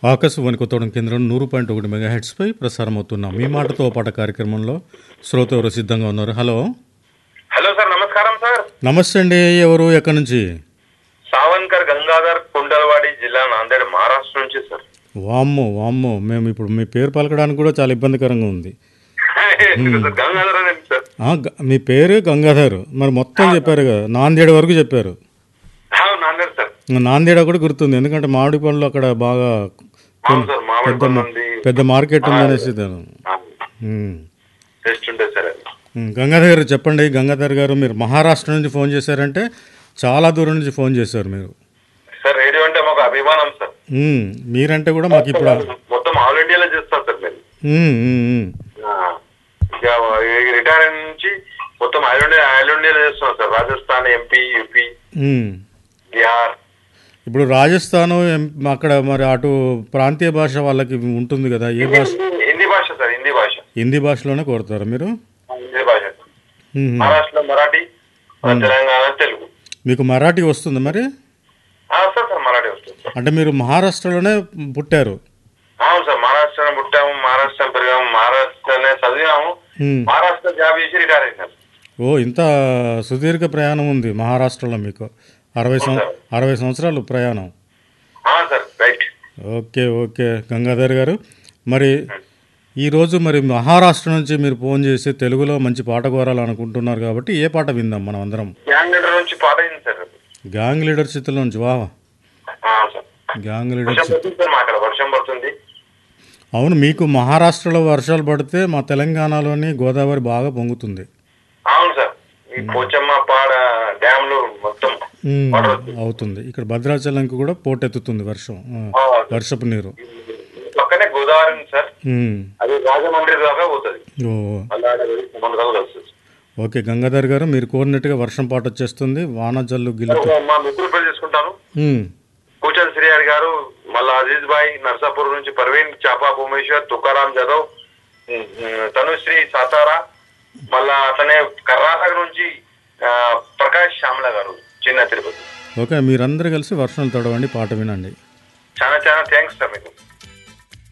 ఆకాశవాణి కొత్తగూడెం కేంద్రం నూరు పాయింట్ ఒకటి మెగా పై ప్రసారం అవుతున్నాం మీ మాటతో పాట కార్యక్రమంలో శ్రోత ఎవరు సిద్ధంగా ఉన్నారు హలో హలో సార్ నమస్కారం సార్ నమస్తే అండి ఎవరు ఎక్కడి నుంచి సావన్కర్ గంగాధర్ కుండలవాడి జిల్లా నాందేడ్ మహారాష్ట్ర నుంచి సార్ వామ్మో వామ్మో మేము ఇప్పుడు మీ పేరు పలకడానికి కూడా చాలా ఇబ్బందికరంగా ఉంది ఎందుకు సార్ గంగాధర్ అని సార్ ఆ, గ- మీ పేరు గంగాధర్ మరి మొత్తం చెప్పారు కదా నాందేడ్ వరకు చెప్పారు అవును, నాందేడ్ సార్ నాందేడ్ కూడా గుర్తుంది ఎందుకంటే మామిడి పండ్లు అక్కడ బాగా అవును సార్ మామిడి పెద్ద పండు మా- ఉంది పెద్ద మార్కెట్ ఉందనేసి దాని. ఉమ్. టెస్ట్ ఉంటుంది సార్ అది ఉమ్, గంగాధర్ గారు చెప్పండి గంగాధర్ గారు మీరు మహారాష్ట్ర నుంచి ఫోన్ చేశారంటే చాలా దూరం నుంచి ఫోన్ చేశారు మీరు సార్ రేడియో అంటే మాకు అభిమానం సార్ ఉమ్, మీరంటే కూడా మాకు ఇప్పుడు మొత్తం ఆల్ ఇండియాలో చేస్తాం సార్ మేము ఉమ్, ఉమ్, ఉమ్. ఆ, ఇక రిటైర్ అయిన నుంచి మొత్తం ఆల్ ఇండియా ఆల్ ఇండియాలో చేస్తున్నాం sir Rajasthan MP UP um. Bihar ఇప్పుడు రాజస్థాన్ ఎం- అక్కడ మరి అటు ప్రాంతీయ భాష వాళ్ళకి ఉంటుంది కదా ఏ భాష హిందీ- హిందీ భాష సార్ హిందీ భాష హిందీ భాషలోనే కోరుతారు మీరు హిందీ భాష ఉమ్, ఉమ్. మహారాష్ట్రలో మరాఠీ మన తెలంగాణ తెలుగు మీకు మరాఠీ వస్తుంది మరి ఆ, సార్ సార్ మరాఠీ వస్తుంది సార్ అంటే మీరు మహారాష్ట్రలోనే పుట్టారు అవును సార్ మహారాష్ట్రలో పుట్టాము మహారాష్ట్ర పెరిగాము మహారాష్ట్రనే చదివాము ఉమ్. మహారాష్ట్ర జాబ్ చేసి రిటైర్ అయినారు ఓ ఇంత సుదీర్ఘ ప్రయాణం ఉంది మహారాష్ట్రలో మీకు అరవై సం అరవై సంవత్సరాలు ప్రయాణం ఆ, sir right okay okay Gangadhar garu మరి ఈరోజు మరి మహారాష్ట్ర నుంచి మీరు ఫోన్ చేసి తెలుగులో మంచి పాట కోరాలనుకుంటున్నారు కాబట్టి ఏ పాట విందాం మనం అందరం గ్యాంగ్ లీడర్ నుంచి పాట అయింది సార్ గ్యాంగ్ లీడర్ చిత్రం నుంచి వా ఆ, సార్ గ్యాంగ్ లీడర్ వర్షం చిత్రం పడుతుంది సార్ మా అక్కడ వర్షం పడుతుంది అవును మీకు మహారాష్ట్రలో వర్షాలు పడితే మా తెలంగాణలోని గోదావరి బాగా పొంగుతుంది అవును సార్ ఈ పోచమ్మ పాడ డ్యామ్లు మొత్తం ఉమ్, వాటర్ వస్తుంది. అవుతుంది ఇక్కడ భద్రాచలంకి కూడా పోటెత్తుతుంది వర్షం ఆ, ఆ, వర్షపు నీరు పక్కనే గోదావరి ఉంది సార్ ఉమ్, అది రాజమండ్రి దాకా పోతుంది ఓ అలా మన దాకా వస్తుంది ఓకే గంగాధర్ గారు మీరు కోరినట్టుగా వర్షం పాట వచ్చేస్తుంది వాన జల్లు గిల్లు సార్, మా మిత్రులు పెళ్లి చేసుకుంటాను ఉమ్, కూచల్ శ్రీహరి గారు మళ్ళా అజీజ్ భాయ్ నర్సాపూర్ నుంచి పర్వీన్ చాపా భువనేశ్వర్ తుకారాం జాదవ్ ఉమ్, ఉమ్, తనుశ్రీ సాతారా మళ్ళా అతనే కర్ణాటక నుంచి ఆ, ప్రకాష్ శ్యామల గారు చిన్న తిరుపతి ఓకే మీరందరూ కలిసి వర్షం తడవండి పాట వినండి చాలా చాలా థ్యాంక్స్ సార్ మీకు